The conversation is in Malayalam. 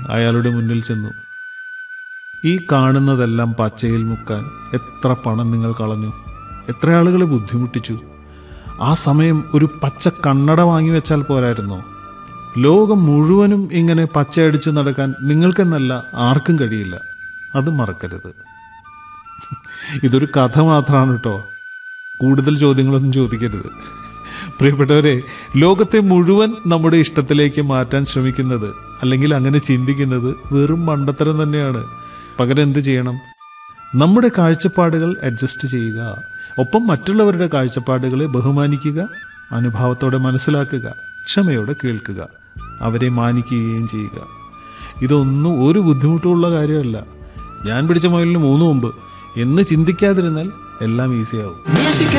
അയാളുടെ മുന്നിൽ ചെന്നു ഈ കാണുന്നതെല്ലാം പച്ചയിൽ മുക്കാൻ എത്ര പണം നിങ്ങൾ കളഞ്ഞു എത്ര ആളുകളെ ബുദ്ധിമുട്ടിച്ചു ആ സമയം ഒരു പച്ച കണ്ണട വാങ്ങി വെച്ചാൽ പോരായിരുന്നോ ലോകം മുഴുവനും ഇങ്ങനെ പച്ചയടിച്ച് നടക്കാൻ നിങ്ങൾക്കെന്നല്ല ആർക്കും കഴിയില്ല അത് മറക്കരുത് ഇതൊരു കഥ മാത്രമാണ് കേട്ടോ കൂടുതൽ ചോദ്യങ്ങളൊന്നും ചോദിക്കരുത് പ്രിയപ്പെട്ടവരെ ലോകത്തെ മുഴുവൻ നമ്മുടെ ഇഷ്ടത്തിലേക്ക് മാറ്റാൻ ശ്രമിക്കുന്നത് അല്ലെങ്കിൽ അങ്ങനെ ചിന്തിക്കുന്നത് വെറും മണ്ടത്തരം തന്നെയാണ് പകരം എന്ത് ചെയ്യണം നമ്മുടെ കാഴ്ചപ്പാടുകൾ അഡ്ജസ്റ്റ് ചെയ്യുക ഒപ്പം മറ്റുള്ളവരുടെ കാഴ്ചപ്പാടുകളെ ബഹുമാനിക്കുക അനുഭാവത്തോടെ മനസ്സിലാക്കുക ക്ഷമയോടെ കേൾക്കുക അവരെ മാനിക്കുകയും ചെയ്യുക ഇതൊന്നും ഒരു ബുദ്ധിമുട്ടുള്ള കാര്യമല്ല ഞാൻ പിടിച്ച മുയലിന് മൂന്ന് മുമ്പ് എന്ന് ചിന്തിക്കാതിരുന്നാൽ എല്ലാം ഈസിയാവും